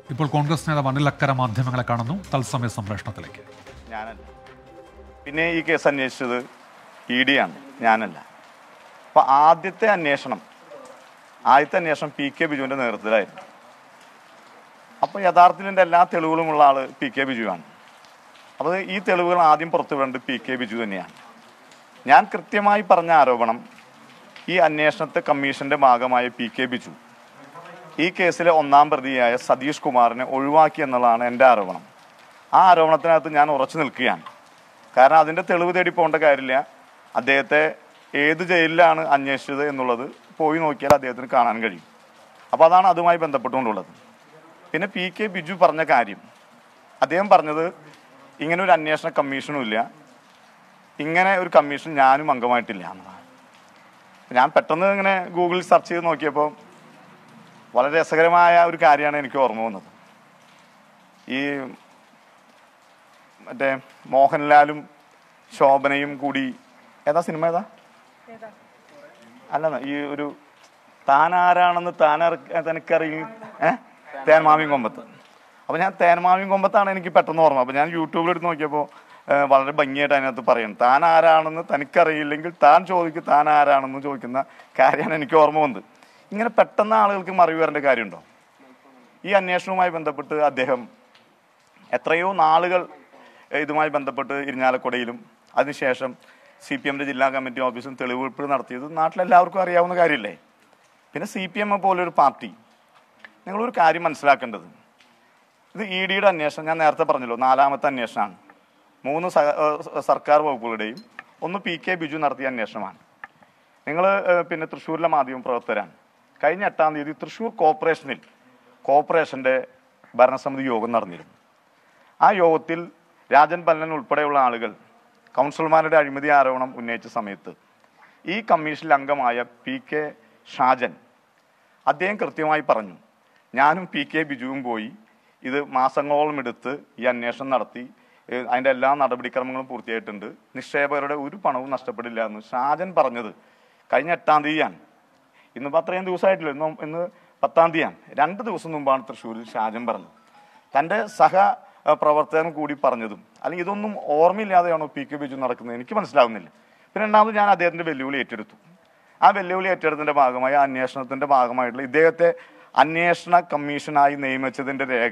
ഇപ്പോൾ കോൺഗ്രസ് നേതാവ് അനിൽ അക്കര മാധ്യമങ്ങളെ കാണുന്നു തത്സമയ സംപ്രേഷണത്തിലേക്ക് ഞാനല്ല പിന്നെ ഈ കേസ് അന്വേഷിച്ചത് ഇ ഡി ആണ് ഞാനല്ല അപ്പൊ ആദ്യത്തെ അന്വേഷണം ആദ്യത്തെ അന്വേഷണം പി കെ ബിജുവിന്റെ നേതൃത്വത്തിലായിരുന്നു അപ്പൊ യഥാർത്ഥത്തിൽ എൻ്റെ എല്ലാ തെളിവുകളുമുള്ള ആള് പി കെ ബിജുവാണ് അപ്പോൾ ഈ തെളിവുകൾ ആദ്യം പുറത്തുവിടേണ്ടത് പി കെ ബിജു തന്നെയാണ് ഞാൻ കൃത്യമായി പറഞ്ഞ ആരോപണം ഈ അന്വേഷണത്തെ കമ്മീഷന്റെ ഭാഗമായ പി കെ ബിജു ഈ കേസിലെ ഒന്നാം പ്രതിയായ സതീഷ് കുമാറിനെ ഒഴിവാക്കി എന്നുള്ളതാണ് എൻ്റെ ആരോപണം ആ ആരോപണത്തിനകത്ത് ഞാൻ ഉറച്ചു നിൽക്കുകയാണ് കാരണം അതിൻ്റെ തെളിവ് തേടി പോകേണ്ട കാര്യമില്ല അദ്ദേഹത്തെ ഏത് ജയിലിലാണ് അന്വേഷിച്ചത് എന്നുള്ളത് പോയി നോക്കിയാൽ അദ്ദേഹത്തിന് കാണാൻ കഴിയും അപ്പോൾ അതാണ് അതുമായി ബന്ധപ്പെട്ടുകൊണ്ടുള്ളത് പിന്നെ പി കെ ബിജു പറഞ്ഞ കാര്യം അദ്ദേഹം പറഞ്ഞത് ഇങ്ങനെ ഒരു അന്വേഷണ കമ്മീഷനും ഇല്ല ഇങ്ങനെ ഒരു കമ്മീഷൻ ഞാനും അംഗമായിട്ടില്ല എന്നതാണ് ഞാൻ പെട്ടെന്ന് ഇങ്ങനെ ഗൂഗിളിൽ സെർച്ച് ചെയ്ത് നോക്കിയപ്പോൾ വളരെ രസകരമായ ഒരു കാര്യമാണ് എനിക്ക് ഓർമ്മ വന്നത് ഈ മറ്റേ മോഹൻലാലും ശോഭനയും കൂടി ഏതാ സിനിമ ഏതാ അല്ല ഈ ഒരു താനാരാണെന്ന് താനറി തനിക്കറിയും ഏ തേന്മാവിൻ കൊമ്പത്ത് അപ്പൊ ഞാൻ തേന്മാവിൻ കൊമ്പത്താണ് എനിക്ക് പെട്ടെന്ന് ഓർമ്മ അപ്പൊ ഞാൻ യൂട്യൂബിൽ എടുത്ത് നോക്കിയപ്പോൾ വളരെ ഭംഗിയായിട്ട് അതിനകത്ത് പറയും താൻ ആരാണെന്ന് തനിക്കറിയില്ലെങ്കിൽ താൻ ചോദിക്കും താൻ ആരാണെന്ന് ചോദിക്കുന്ന കാര്യമാണ് എനിക്ക് ഓർമ്മ വന്നത് ഇങ്ങനെ പെട്ടെന്ന് ആളുകൾക്ക് മറിവ് വരേണ്ട കാര്യമുണ്ടോ ഈ അന്വേഷണവുമായി ബന്ധപ്പെട്ട് അദ്ദേഹം എത്രയോ നാളുകൾ ഏഹ്, ഇതുമായി ബന്ധപ്പെട്ട് ഇരിഞ്ഞാലക്കുടയിലും അതിനുശേഷം സി പി എമ്മിന്റെ ജില്ലാ കമ്മിറ്റി ഓഫീസും തെളിവെടുപ്പ് നടത്തിയത് നാട്ടിലെല്ലാവർക്കും അറിയാവുന്ന കാര്യമില്ലേ പിന്നെ സി പി എം പോലൊരു പാർട്ടി നിങ്ങളൊരു കാര്യം മനസ്സിലാക്കേണ്ടത് ഇത് ഇ ഡിയുടെ അന്വേഷണം ഞാൻ നേരത്തെ പറഞ്ഞല്ലോ നാലാമത്തെ അന്വേഷണമാണ് മൂന്ന് സ- ഏഹ് സർക്കാർ വകുപ്പുകളുടെയും ഒന്ന് പി കെ ബിജു നടത്തിയ അന്വേഷണമാണ് നിങ്ങൾ പിന്നെ തൃശ്ശൂരിലെ മാധ്യമ പ്രവർത്തകരാണ് കഴിഞ്ഞ എട്ടാം തീയതി തൃശ്ശൂർ കോർപ്പറേഷനിൽ കോർപ്പറേഷന്റെ ഭരണസമിതി യോഗം നടന്നിരുന്നു ആ യോഗത്തിൽ രാജൻ പല്ലൻ ഉൾപ്പെടെയുള്ള ആളുകൾ കൗൺസിലർമാരുടെ അഴിമതി ആരോപണം ഉന്നയിച്ച സമയത്ത് ഈ കമ്മീഷനിൽ അംഗമായ പി കെ ഷാജൻ അദ്ദേഹം കൃത്യമായി പറഞ്ഞു ഞാനും പി കെ ബിജുവും പോയി ഇത് മാസങ്ങളോളം എടുത്ത് ഈ അന്വേഷണം നടത്തി ഏഹ് അതിന്റെ എല്ലാ നടപടിക്രമങ്ങളും പൂർത്തിയായിട്ടുണ്ട് നിക്ഷേപകരുടെ ഒരു പണവും നഷ്ടപ്പെടില്ല എന്ന് ഷാജൻ പറഞ്ഞത് കഴിഞ്ഞ എട്ടാം തീയതിയാണ് ഇന്നിപ്പോൾ അത്രയും ദിവസമായിട്ടില്ല ഇന്ന് ഇന്ന് പത്താം തീയതിയാണ് രണ്ട് ദിവസം മുമ്പാണ് തൃശ്ശൂരിൽ ഷാജൻ പറഞ്ഞത് തന്റെ സഹ അഹ് പ്രവർത്തകൻ കൂടി പറഞ്ഞതും അല്ലെങ്കിൽ ഇതൊന്നും ഓർമ്മയില്ലാതെയാണോ പി കെ ബിജു നടക്കുന്നത് എനിക്ക് മനസ്സിലാവുന്നില്ല പിന്നെ രണ്ടാമത് ഞാൻ അദ്ദേഹത്തിന്റെ വെല്ലുവിളി ഏറ്റെടുത്തു ആ വെല്ലുവിളി ഏറ്റെടുത്തതിന്റെ ഭാഗമായി ആ അന്വേഷണത്തിന്റെ ഭാഗമായിട്ടുള്ള ഇദ്ദേഹത്തെ അന്വേഷണ കമ്മീഷനായി നിയമിച്ചതിന്റെ രേഖ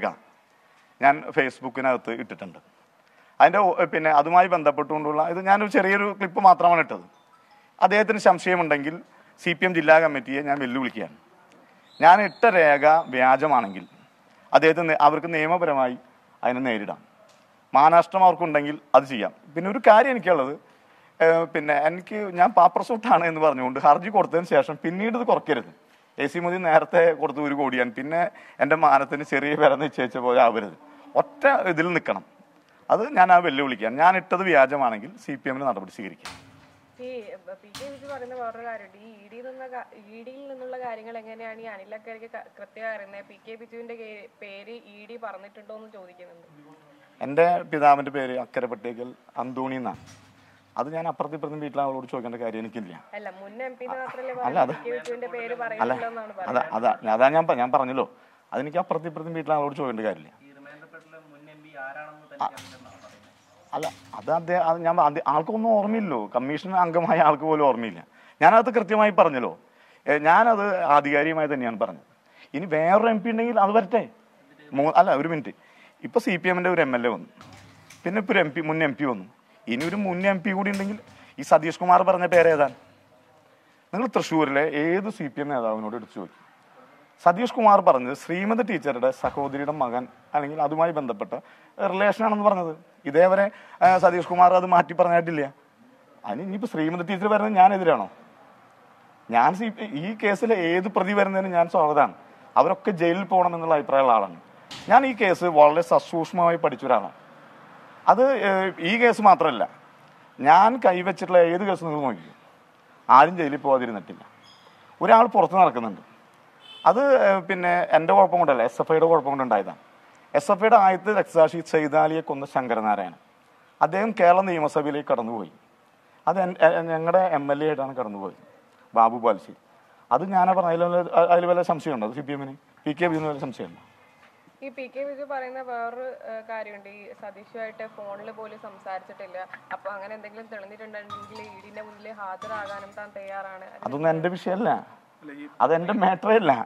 ഞാൻ ഫേസ്ബുക്കിനകത്ത് ഇട്ടിട്ടുണ്ട് അതിന്റെ ഒ- പിന്നെ അതുമായി ബന്ധപ്പെട്ടുകൊണ്ടുള്ള ഇത് ഞാനൊരു ചെറിയൊരു ക്ലിപ്പ് മാത്രമാണ് ഇട്ടത് അദ്ദേഹത്തിന് സംശയമുണ്ടെങ്കിൽ സി പി എം ജില്ലാ കമ്മിറ്റിയെ ഞാൻ വെല്ലുവിളിക്കുകയാണ് ഞാൻ ഇട്ട രേഖ വ്യാജമാണെങ്കിൽ അദ്ദേഹത്തിന് നെ- അവർക്ക് നിയമപരമായി അതിനെ നേരിടാം മാനാഷ്ടം അവർക്കുണ്ടെങ്കിൽ അത് ചെയ്യാം പിന്നെ ഒരു കാര്യം എനിക്കുള്ളത് ഏഹ് പിന്നെ എനിക്ക് ഞാൻ പാപ്പർ സൂട്ടാണ് എന്ന് പറഞ്ഞുകൊണ്ട് ഹർജി കൊടുത്തതിന് ശേഷം പിന്നീട് ഇത് കുറയ്ക്കരുത് എ സി മോദി നേരത്തെ കൊടുത്ത ഒരു കോടിയാണ് പിന്നെ എൻ്റെ മാനത്തിന് ചെറിയ വില നിശ്ചയിച്ച പോലെ ആവരുത് ഒറ്റ ഇതിൽ നിൽക്കണം അത് ഞാൻ ആ വെല്ലുവിളിക്കാൻ ഞാൻ ഇട്ടത് വ്യാജമാണെങ്കിൽ സി പി എമ്മിന് നടപടി സ്വീകരിക്കാം ഈ പി കെ വിജി പറയുന്ന വേറൊരു കാര്യമുണ്ട് ഈ ഇ ഡിയിൽ നിന്ന് ഇ ഡിയിൽ നിന്നുള്ള കാര്യങ്ങൾ എങ്ങനെയാണ് ഈ അനിലക്കരയ്ക്ക് ക- കൃത്യമായി അറിയുന്നത് പി കെ ബിജുവിന്റെ കേ- പേര് ഇ ഡി പറഞ്ഞിട്ടുണ്ടോ എന്ന് ചോദിക്കുന്നുണ്ട് എൻ്റെ പിതാവിൻ്റെ പേര് അക്കരെ പട്ടേക്കൽ അന്തോണി എന്നാണ് അത് ഞാൻ അപ്പുറത്തെ ഇപ്പുറത്തും വീട്ടിലെ ആളോട് ചോദിക്കേണ്ട കാര്യം എനിക്കില്ല അല്ല മുൻ എം പി മാത്രമല്ലേ അല്ല, പറഞ്ഞത് അത് പി കെ ബിജുവിന്റെ പേര് അല്ല പറയുന്നുണ്ടോ എന്നാണ് അതാ പറയുന്നത് അതാ അതാ ഞാൻ പ- ഞാൻ പറഞ്ഞല്ലോ അതെനിക്ക് അപ്പുറത്തെ ഇപ്പുറത്തും വീട്ടിലെ ആളോട് ചോദിക്കേണ്ട കാര്യമില്ല അല്ല അത് അദ്ദേഹം അത് ഞാൻ അത് ആൾക്കൊന്നും ഓർമ്മയില്ലല്ലോ കമ്മീഷൻ അംഗമായ ആൾക്ക് പോലും ഓർമ്മയില്ല ഞാനത് കൃത്യമായി പറഞ്ഞല്ലോ ഏ, ഞാനത് ആധികാരികമായി തന്നെയാണ് പറഞ്ഞത് ഇനി വേറൊരു എം പി ഉണ്ടെങ്കിൽ അത് വരട്ടെ മൂ അല്ല ഒരു മിനിറ്റ് ഇപ്പൊ സി പി എമ്മിന്റെ ഒരു എം എൽ എ വന്നു പിന്നെ ഇപ്പൊ ഒരു എം പി മുൻ എം പി വന്നു ഇനി ഒരു മുൻ എം പി കൂടി ഉണ്ടെങ്കിൽ ഈ സതീഷ് കുമാർ പറഞ്ഞ പേരേതാണ് നിങ്ങൾ തൃശ്ശൂരിലെ ഏത് സി പി എം നേതാവിനോട് എടുത്തു ചോദിക്കും സതീഷ് കുമാർ പറഞ്ഞത് ശ്രീമതി ടീച്ചറുടെ സഹോദരിയുടെ മകൻ അല്ലെങ്കിൽ അതുമായി ബന്ധപ്പെട്ട റിലേഷൻ ആണെന്ന് പറഞ്ഞത് ഇതേവരെ ആ, സതീഷ് കുമാർ അത് മാറ്റി പറഞ്ഞിട്ടില്ല അതിന് ഇനിയിപ്പോ ശ്രീമതി ടീച്ചർ വരുന്നത് ഞാൻ എതിരാണോ ഞാൻ സി ഈ കേസിലെ ഏത് പ്രതി വരുന്നതിന് ഞാൻ സ്വാഗതമാണ് അവരൊക്കെ ജയിലിൽ പോകണം എന്നുള്ള അഭിപ്രായമുള്ള ആളാണ് ഞാൻ ഈ കേസ് വളരെ സസൂക്ഷ്മമായി പഠിച്ച ഒരാളാണ് അത് ഏഹ്, ഈ കേസ് മാത്രമല്ല ഞാൻ കൈവച്ചിട്ടുള്ള ഏത് കേസ് നിങ്ങൾ നോക്കി ആരും ജയിലിൽ പോകാതിരുന്നിട്ടില്ല ഒരാൾ പുറത്ത് നടക്കുന്നുണ്ട് അത് ഏഹ്, പിന്നെ എൻ്റെ കുഴപ്പം കൊണ്ടല്ല എസ് എഫ് ഐയുടെ കുഴപ്പം കൊണ്ടുണ്ടായതാണ് എസ് എഫ് ഐയുടെ ആദ്യത്തെ രക്തസാക്ഷി സൈതാലിയെ കൊന്ന ശങ്കരനാരായണൻ അദ്ദേഹം കേരള നിയമസഭയിലേക്ക് കടന്നുപോയി അത് ഞങ്ങളുടെ എം എൽ എ ആയിട്ടാണ് കടന്നുപോയത് ബാബു ബാൽശ്ശേരി അത് ഞാനാ പറഞ്ഞ അതിൽ വല്ല- അതിൽ വല്ല സംശയമുണ്ടോ സി പി എമ്മിന് പി കെ ബിന്ന് വല്ല സംശയമുണ്ടോ ഈ പി കെ ബിജു പറയുന്ന വേറൊരു ഏഹ്, കാര്യമുണ്ട് ഈ സതീഷുമായിട്ട് ഫോണിൽ പോലും സംസാരിച്ചിട്ടില്ല അപ്പൊ അങ്ങനെ എന്തെങ്കിലും തെളിഞ്ഞിട്ടുണ്ടെങ്കിൽ ഇഡിന്റെ മുന്നിൽ ഹാജരാകാനും താൻ തയ്യാറാണ് അത് അതൊന്നും എൻ്റെ വിഷയമല്ല അതെൻ്റെ മാറ്ററേ അല്ല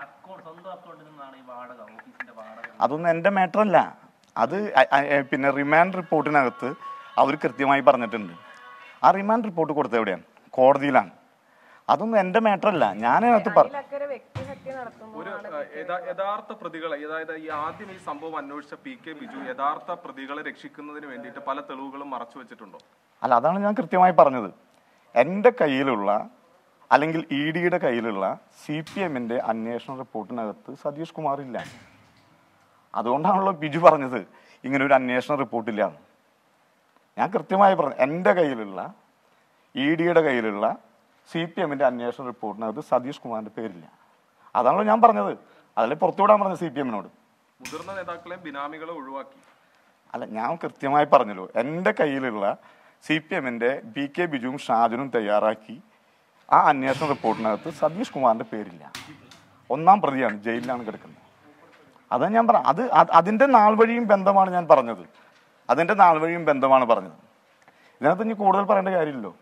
അതൊന്നും എൻ്റെ മാറ്ററല്ല അത് അ- അ- എ, പിന്നെ റിമാൻഡ് റിപ്പോർട്ടിനകത്ത് അവർ കൃത്യമായി പറഞ്ഞിട്ടുണ്ട് ആ റിമാൻഡ് റിപ്പോർട്ട് കൊടുത്തത് എവിടെയാണ് കോടതിയിലാണ് അതൊന്നും എൻ്റെ മാറ്ററല്ല ഞാൻ അതിനകത്ത് പറ അനിലക്കര വ്യക്തിഹത്യ നടത്തുന്നു ഒരു ഏഹ്, യഥാ- യഥാർത്ഥ പ്രതികളെ അതായത് ഈ ആദ്യം ഈ സംഭവം അന്വേഷിച്ച പി കെ ബിജു യഥാർത്ഥ പ്രതികളെ രക്ഷിക്കുന്നതിന് വേണ്ടിയിട്ട് പല തെളിവുകളും മറച്ചു വെച്ചിട്ടുണ്ടോ അല്ല അതാണ് ഞാൻ കൃത്യമായി പറഞ്ഞത് എൻ്റെ കയ്യിലുള്ള അല്ലെങ്കിൽ ഇ ഡിയുടെ കയ്യിലുള്ള സി പി എമ്മിൻ്റെ അന്വേഷണ റിപ്പോർട്ടിനകത്ത് സതീഷ് കുമാർ ഇല്ല അതുകൊണ്ടാണല്ലോ ബിജു പറഞ്ഞത് ഇങ്ങനെ ഒരു അന്വേഷണ റിപ്പോർട്ടില്ല എന്ന്. ഞാൻ കൃത്യമായി പറഞ്ഞു എൻ്റെ കയ്യിലുള്ള ഇ ഡിയുടെ കയ്യിലുള്ള സി പി എമ്മിൻ്റെ അന്വേഷണ റിപ്പോർട്ടിനകത്ത് സതീഷ് കുമാറിൻ്റെ പേരില്ല അതാണല്ലോ ഞാൻ പറഞ്ഞത് അതല്ലേ പുറത്തുവിടാൻ പറഞ്ഞത് സി പി എമ്മിനോട് മുതിർന്ന നേതാക്കളെ ബിനാമികളെ ഒഴിവാക്കി അല്ല ഞാൻ കൃത്യമായി പറഞ്ഞല്ലോ എൻ്റെ കയ്യിലുള്ള സി പി എമ്മിൻ്റെ ബി കെ ബിജുവും ഷാജനും തയ്യാറാക്കി ആ അന്വേഷണ റിപ്പോർട്ടിനകത്ത് സതീഷ് കുമാറിന്റെ പേരില്ല ഒന്നാം പ്രതിയാണ് ജയിലിലാണ് കിടക്കുന്നത് അതാ ഞാൻ പറ അത് അത് അതിന്റെ നാൾ വഴിയും ബന്ധമാണ് ഞാൻ പറഞ്ഞത് അതിന്റെ നാൾ വഴിയും ബന്ധമാണ് പറഞ്ഞത് ഇതിനകത്ത് ഇനി കൂടുതൽ പറയേണ്ട കാര്യമില്ലല്ലോ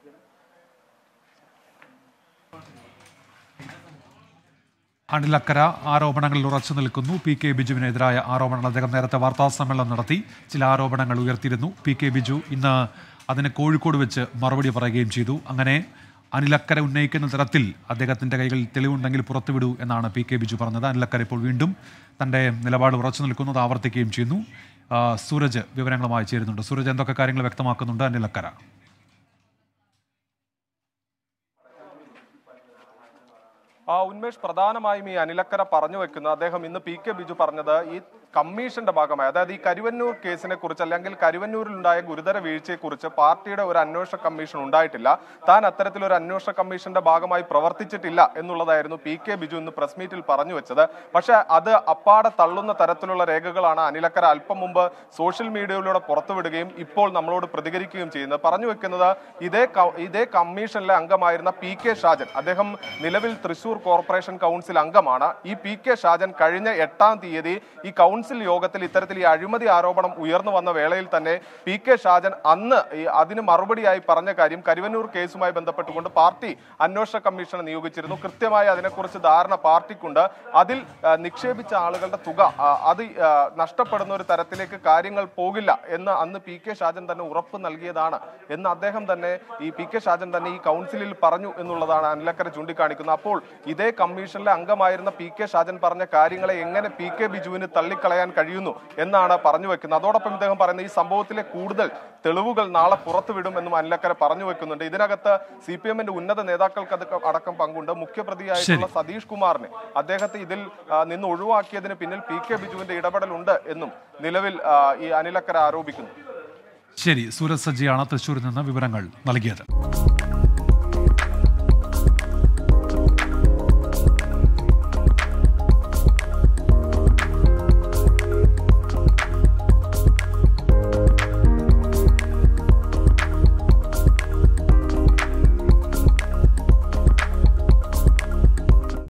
അനിലക്കര ആരോപണങ്ങളിൽ ഉറച്ചു നിൽക്കുന്നു പി കെ ബിജുവിനെതിരായ ആരോപണങ്ങൾ അദ്ദേഹം നേരത്തെ വാർത്താ സമ്മേളനം നടത്തി ചില ആരോപണങ്ങൾ ഉയർത്തിയിരുന്നു പി കെ ബിജു ഇന്ന് അതിന് കോഴിക്കോട് വെച്ച് മറുപടി പറയുകയും ചെയ്തു അങ്ങനെ അനിലക്കര ഉന്നയിക്കുന്ന തരത്തിൽ അദ്ദേഹത്തിന്റെ കൈകളിൽ തെളിവുണ്ടെങ്കിൽ പുറത്തുവിടൂ എന്നാണ് പി കെ ബിജു പറഞ്ഞത് അനിലക്കര ഇപ്പോൾ വീണ്ടും തന്റെ നിലപാട് ഉറച്ചു നിൽക്കുന്നത് ആവർത്തിക്കുകയും ചെയ്യുന്നു ആ, സൂരജ് വിവരങ്ങളുമായി ചേരുന്നുണ്ട് സൂരജ് എന്തൊക്കെ കാര്യങ്ങൾ വ്യക്തമാക്കുന്നുണ്ട് അനിലക്കര ആ ഉന്മേഷ് പ്രധാനമായും ഈ അനിലക്കര പറഞ്ഞു വെക്കുന്നത് അദ്ദേഹം ഇന്ന് പി കെ ബിജു പറഞ്ഞത് ഈ കമ്മീഷന്റെ ഭാഗമായി അതായത് ഈ കരുവന്നൂർ കേസിനെ കുറിച്ച് അല്ലെങ്കിൽ കരുവന്നൂരിൽ ഉണ്ടായ ഗുരുതര വീഴ്ചയെക്കുറിച്ച് പാർട്ടിയുടെ ഒരു അന്വേഷണ കമ്മീഷൻ ഉണ്ടായിട്ടില്ല താൻ അത്തരത്തിലൊരു അന്വേഷണ കമ്മീഷന്റെ ഭാഗമായി പ്രവർത്തിച്ചിട്ടില്ല എന്നുള്ളതായിരുന്നു പി കെ ബിജു ഇന്ന് പ്രസ് മീറ്റിൽ പറഞ്ഞു വെച്ചത് പക്ഷെ അത് അപ്പാടെ തള്ളുന്ന തരത്തിലുള്ള രേഖകളാണ് അനിലക്കര അല്പം മുമ്പ് സോഷ്യൽ മീഡിയയിലൂടെ പുറത്തുവിടുകയും ഇപ്പോൾ നമ്മളോട് പ്രതികരിക്കുകയും ചെയ്യുന്നത് പറഞ്ഞു വെക്കുന്നത് ഇതേ ക- ഇതേ കമ്മീഷനിലെ അംഗമായിരുന്ന പി കെ ഷാജൻ അദ്ദേഹം നിലവിൽ തൃശൂർ കോർപ്പറേഷൻ കൗൺസിൽ അംഗമാണ് ഈ പി കെ ഷാജൻ കഴിഞ്ഞ എട്ടാം തീയതി ഈ കൗൺസിൽ യോഗത്തിൽ ഇത്തരത്തിൽ ഈ അഴിമതി ആരോപണം ഉയർന്നു വന്ന വേളയിൽ തന്നെ പി കെ ഷാജൻ അന്ന് ഈ അതിന് മറുപടിയായി പറഞ്ഞ കാര്യം കരുവന്നൂർ കേസുമായി ബന്ധപ്പെട്ടുകൊണ്ട് പാർട്ടി അന്വേഷണ കമ്മീഷനെ നിയോഗിച്ചിരുന്നു കൃത്യമായി അതിനെക്കുറിച്ച് ധാരണ പാർട്ടിക്കുണ്ട് അതിൽ ആ, നിക്ഷേപിച്ച ആളുകളുടെ തുക ആ, അത് ആ, നഷ്ടപ്പെടുന്ന ഒരു തരത്തിലേക്ക് കാര്യങ്ങൾ പോകില്ല എന്ന് അന്ന് പി കെ ഷാജൻ തന്നെ ഉറപ്പ് നൽകിയതാണ് എന്ന് അദ്ദേഹം തന്നെ ഈ പി കെ ഷാജൻ തന്നെ ഈ കൗൺസിലിൽ പറഞ്ഞു എന്നുള്ളതാണ് അനിലക്കര ചൂണ്ടിക്കാണിക്കുന്നത് അപ്പോൾ ഇതേ കമ്മീഷനിലെ അംഗമായിരുന്ന പി കെ ഷാജൻ പറഞ്ഞ കാര്യങ്ങളെ എങ്ങനെ പി കെ ബിജുവിന് തള്ളിക്കളയാൻ കഴിയുന്നു എന്നാണ് പറഞ്ഞു വെക്കുന്നത് അതോടൊപ്പം ഇദ്ദേഹം പറയുന്നത് ഈ സംഭവത്തിലെ കൂടുതൽ തെളിവുകൾ നാളെ പുറത്തുവിടുമെന്നും അനിലക്കര പറഞ്ഞു വെക്കുന്നുണ്ട് ഇതിനകത്ത് സി പി എമ്മിന്റെ ഉന്നത നേതാക്കൾക്ക് അത് അടക്കം പങ്കുണ്ട് മുഖ്യപ്രതിയായിട്ടുള്ള സതീഷ് കുമാറിനെ അദ്ദേഹത്തെ ഇതിൽ ആ, നിന്ന് ഒഴിവാക്കിയതിന് പിന്നിൽ പി കെ ബിജുവിന്റെ ഇടപെടലുണ്ട് എന്നും നിലവിൽ ആ, ഈ അനിലക്കര ആരോപിക്കുന്നു ശരി സൂരജ് സജ്ജിയാണ് തൃശ്ശൂരിൽ നിന്ന് വിവരങ്ങൾ നൽകിയത്